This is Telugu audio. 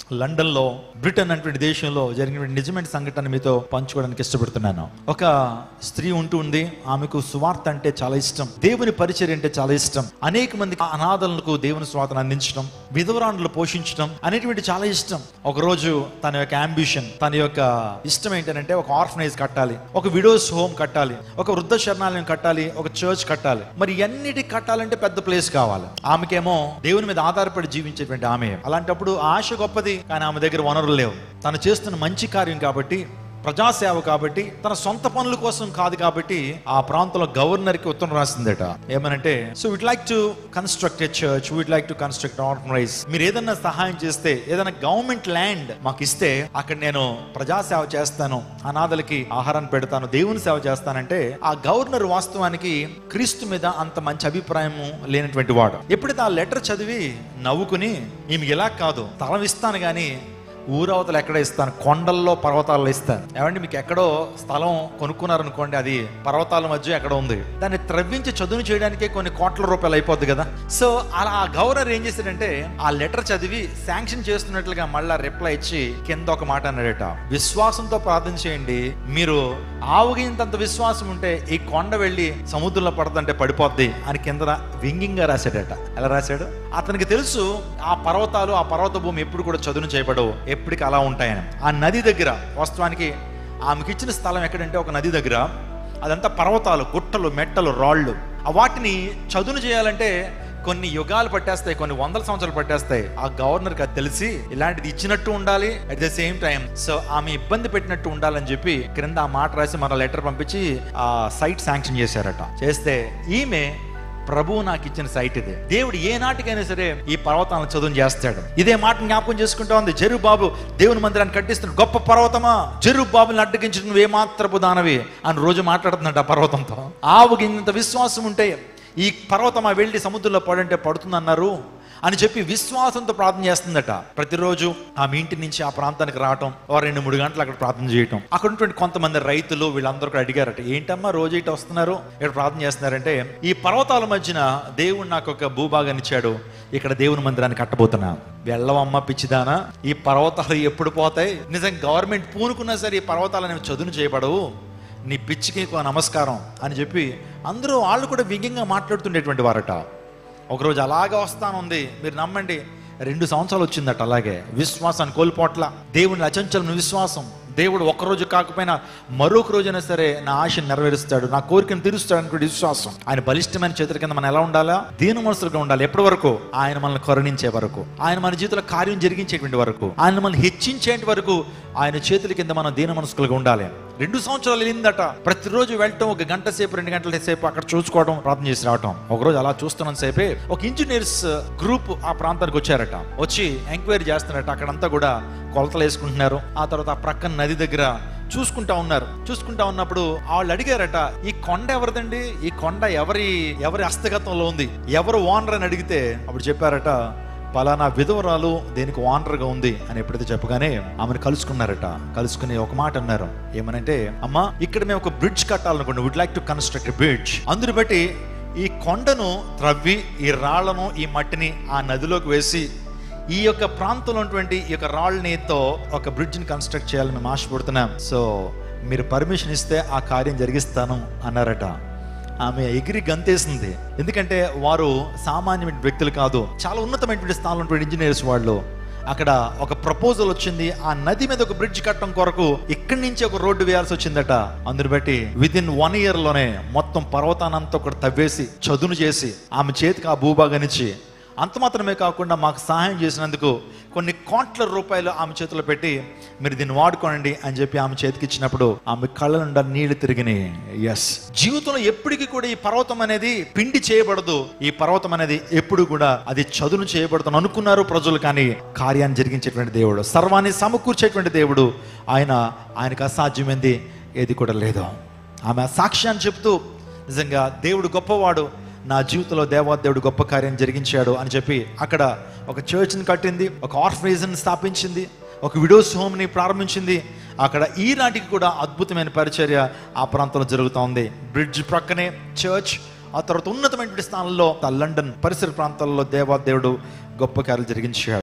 లండన్ లో బ్రిటన్ అటువంటి దేశంలో జరిగిన నిజమైన సంఘటన మీతో పంచుకోవడానికి ఇష్టపడుతున్నాను ఒక స్త్రీ ఉంటుంది ఆమెకు సువార్త అంటే చాలా ఇష్టం దేవుని పరిచర్య అంటే చాలా ఇష్టం అనేక మంది అనాథలకు దేవుని స్వాతను అందించడం విధవరాండ్లు పోషించడం అనేటువంటి చాలా ఇష్టం ఒక రోజు తన యొక్క అంబిషన్ తన యొక్క ఇష్టం ఏంటంటే ఒక ఆర్ఫనైజ్ కట్టాలి ఒక విడోస్ హోమ్ కట్టాలి ఒక వృద్ధ శరణాలయం కట్టాలి ఒక చర్చ్ కట్టాలి మరి ఎన్నిటి కట్టాలంటే పెద్ద ప్లేస్ కావాలి ఆమెకేమో దేవుని మీద ఆధారపడి జీవించేటువంటి ఆమె అలాంటప్పుడు ఆ ఆశ గొప్పది కానీ ఆమె దగ్గర వనరులు లేవు తను చేస్తున్న మంచి కార్యం కాబట్టి ప్రజాసేవ కాబట్టి తన సొంత పనుల కోసం కాదు కాబట్టి ఆ ప్రాంతంలో గవర్నర్ కి ఉత్తరం రాసిందట ఏమనంటే so we'd like to construct a church we'd like to construct organise మీరు ఏదన్నా సహాయం చేస్తే ఏదైనా గవర్నమెంట్ ల్యాండ్ మాకు ఇస్తే అక్కడ నేను ప్రజాసేవ చేస్తాను అనాథలకి ఆహారాన్ని పెడతాను దేవుని సేవ చేస్తానంటే ఆ గవర్నర్ వాస్తవానికి క్రీస్తు మీద అంత మంచి అభిప్రాయం లేనటువంటి వాడు ఎప్పుడైతే ఆ లెటర్ చదివి నవ్వుకుని ఈమె ఇలా కాదు తలం ఇస్తాను కానీ ఊరవతలు ఎక్కడ ఇస్తాను కొండల్లో పర్వతాల్లో ఇస్తాను ఏమంటే మీకు ఎక్కడో స్థలం కొనుక్కున్నారనుకోండి అది పర్వతాల మధ్య ఎక్కడ ఉంది దాన్ని త్రవ్వించి చదువు చేయడానికే కొన్ని కోట్ల రూపాయలు అయిపోద్ది కదా సో అలా ఆ గవర్నర్ ఏం చేశాడంటే ఆ లెటర్ చదివి శాంక్షన్ చేస్తున్నట్లుగా మళ్ళా రిప్లై ఇచ్చి కింద ఒక మాట అన్నాడట విశ్వాసంతో ప్రార్థన చేయండి మీరు ఆవుగినంత విశ్వాసం ఉంటే ఈ కొండ వెళ్ళి సముద్రంలో పడదంటే పడిపోద్ది అని కింద వ్యంగ్యంగా రాశాడట ఎలా రాశాడు అతనికి తెలుసు ఆ పర్వతాలు ఆ పర్వత భూమి ఎప్పుడు కూడా చదును చేయబడవు ఎప్పటికి అలా ఉంటాయని ఆ నది దగ్గర వాస్తవానికి ఆమెకి ఇచ్చిన స్థలం ఎక్కడంటే ఒక నది దగ్గర అదంతా పర్వతాలు గుట్టలు మెట్టలు రాళ్ళు ఆ వాటిని చదును చేయాలంటే కొన్ని యుగాలు పట్టేస్తాయి కొన్ని వందల సంవత్సరాలు పట్టేస్తాయి ఆ గవర్నర్కి అది తెలిసి ఇలాంటిది ఇచ్చినట్టు ఉండాలి at the same time so ఆమె ఇబ్బంది పెట్టినట్టు ఉండాలని చెప్పి క్రింద ఆ మాట రాసి మన లెటర్ పంపించి ఆ సైట్ శాంక్షన్ చేశారట చేస్తే ఈమె ప్రభువు నాకు ఇచ్చిన సైట్ ఇది దేవుడు ఏ నాటికైనా సరే ఈ పర్వతాలను చదువు చేస్తాడు ఇదే మాట జ్ఞాపకం చేసుకుంటా ఉంది జరు బాబు దేవుని మందిరాన్ని కట్టిస్తున్నాడు గొప్ప పర్వతమా జరు బాబుని అడ్డగించిన నువ్వు ఏమాత్రపు దానవి అని రోజు మాట్లాడుతున్నాడు ఆ పర్వతంతో ఆవుకి ఇంత విశ్వాసం ఉంటే ఈ పర్వతమా వెళ్ళి సముద్రంలో పడంటే పడుతుందన్నారు అని చెప్పి విశ్వాసంతో ప్రార్థన చేస్తుందట ప్రతిరోజు ఆమె ఇంటి నుంచి ఆ ప్రాంతానికి రావటం ఓ రెండు మూడు గంటలు అక్కడ ప్రార్థన చేయటం అక్కడ ఉన్నటువంటి కొంతమంది రైతులు వీళ్ళందరూ కూడా అడిగారట ఏంటమ్మా రోజు ఇటు వస్తున్నారు ఇక్కడ ప్రార్థన చేస్తున్నారంటే ఈ పర్వతాల మధ్యన దేవుడు నాకు ఒక భూభాగాన్ని ఇచ్చాడు ఇక్కడ దేవుని మందిరాన్ని కట్టబోతున్నా వెళ్ళవమ్మ పిచ్చిదానా ఈ పర్వతాలు ఎప్పుడు పోతాయి నిజం గవర్నమెంట్ పూనుకున్నా సరే ఈ పర్వతాలు అనేవి చదును చేయబడవు నీ పిచ్చికి ఒక నమస్కారం అని చెప్పి అందరూ వాళ్ళు కూడా వ్యంగ్యంగా మాట్లాడుతుండేటువంటి వారట ఒకరోజు అలాగే వస్తానుంది మీరు నమ్మండి రెండు సంవత్సరాలు వచ్చిందట అలాగే విశ్వాసాన్ని కోల్పోట్ల దేవుని అచంచలమైన విశ్వాసం దేవుడు ఒక్కరోజు కాకపోయినా మరొక రోజైనా సరే నా ఆశను నెరవేరుస్తాడు నా కోరికను తీరుస్తాడు అనుకునే విశ్వాసం ఆయన బలిష్టమైన చేతుల కింద మనం ఎలా ఉండాలా దీన మనసులుగా ఉండాలి ఎప్పటి వరకు ఆయన మనల్ని కరుణించే వరకు ఆయన మన జీవితంలో కార్యం జరిగించేటువంటి వరకు ఆయన మనల్ని హెచ్చించేంటి వరకు ఆయన చేతుల కింద మనం దీన మనసులుగా ఉండాలి రెండు సంవత్సరాలు వెళ్ళిందట ప్రతిరోజు వెళ్ళటం ఒక గంట సేపు రెండు గంటల సేపు అక్కడ చూసుకోవడం ప్రార్థన చేసి రావటం ఒకరోజు అలా చూస్తున్న సేపే ఒక ఇంజనీర్స్ గ్రూప్ ఆ ప్రాంతానికి వచ్చారట వచ్చి ఎంక్వైరీ చేస్తున్నారట అక్కడంతా కూడా కొలతలు వేసుకుంటున్నారు ఆ తర్వాత ఆ ప్రక్కన నది దగ్గర చూసుకుంటా ఉన్నారు చూసుకుంటా ఉన్నప్పుడు వాళ్ళు అడిగారట ఈ కొండ ఎవరిదండి ఈ కొండ ఎవరి ఎవరి హస్తగతంలో ఉంది ఎవరు ఓనర్ అని అడిగితే అప్పుడు చెప్పారట పలానా విధవరాలు దేనికి ఓనర్గా ఉంది అని ఎప్పుడైతే చెప్పగానే ఆమెను కలుసుకున్నారట కలుసుకుని ఒక మాట అన్నారు ఏమనంటే అమ్మా ఇక్కడ మేము ఒక బ్రిడ్జ్ కట్టాలనుకుంటున్నాం would like to construct bridge అందుని బట్టి ఈ కొండను త్రవ్వి ఈ రాళ్లను ఈ మట్టిని ఆ నదిలోకి వేసి ఈ యొక్క ప్రాంతంలో ఉన్నటువంటి ఈ యొక్క రాళ్ళనితో ఒక బ్రిడ్జ్ని కన్స్ట్రక్ట్ చేయాలని మేము ఆశపడుతున్నాం సో మీరు పర్మిషన్ ఇస్తే ఆ కార్యం జరిగిస్తాను అన్నారట ఆమె ఎగిరి గంతేసింది ఎందుకంటే వారు సామాన్యమైన వ్యక్తులు కాదు చాలా ఉన్నతమైనటువంటి స్థానంలో ఉన్నటువంటి ఇంజనీర్స్ వాళ్ళు అక్కడ ఒక ప్రపోజల్ వచ్చింది ఆ నది మీద ఒక బ్రిడ్జ్ కట్టడం కొరకు ఇక్కడి నుంచి ఒక రోడ్డు వేయాల్సి వచ్చిందట అందుని బట్టి విత్ ఇన్ వన్ ఇయర్ లోనే మొత్తం పర్వతానంతా ఒకటి తవ్వేసి చదును చేసి ఆమె చేతికి ఆ భూభాగానిచ్చి అంత మాత్రమే కాకుండా మాకు సహాయం చేసినందుకు కొన్ని కోట్ల రూపాయలు ఆమె చేతిలో పెట్టి మీరు దీన్ని వాడుకోండి అని చెప్పి ఆమె చేతికి ఇచ్చినప్పుడు ఆమె కళ్ళ నుండి నీళ్లు తిరిగినాయి ఎస్ జీవితంలో ఎప్పటికీ కూడా ఈ పర్వతం అనేది పిండి చేయబడదు ఈ పర్వతం అనేది ఎప్పుడు కూడా అది చదును చేయబడుతుంది అనుకున్నారు ప్రజలు కానీ కార్యాన్ని జరిగించేటువంటి దేవుడు సర్వాన్ని సమకూర్చేటువంటి దేవుడు ఆయన ఆయనకు అసాధ్యమైంది ఏది కూడా లేదు ఆమె ఆ సాక్ష్యాన్ని చెప్తూ నిజంగా దేవుడు గొప్పవాడు నా జీవితంలో దేవాదేవుడు గొప్ప కార్యం జరిగించాడు అని చెప్పి అక్కడ ఒక చర్చ్ని కట్టింది ఒక ఆర్ఫనేజ్ని స్థాపించింది ఒక విడోస్ హోమ్ని ప్రారంభించింది అక్కడ ఈనాటికి కూడా అద్భుతమైన పరిచర్య ఆ ప్రాంతంలో జరుగుతూ ఉంది బ్రిడ్జ్ ప్రక్కనే చర్చ్ ఆ తర్వాత ఉన్నతమైనటువంటి స్థానంలో ఆ లండన్ పరిసర ప్రాంతాల్లో దేవాదేవుడు గొప్ప కార్యాలు జరిగించాడు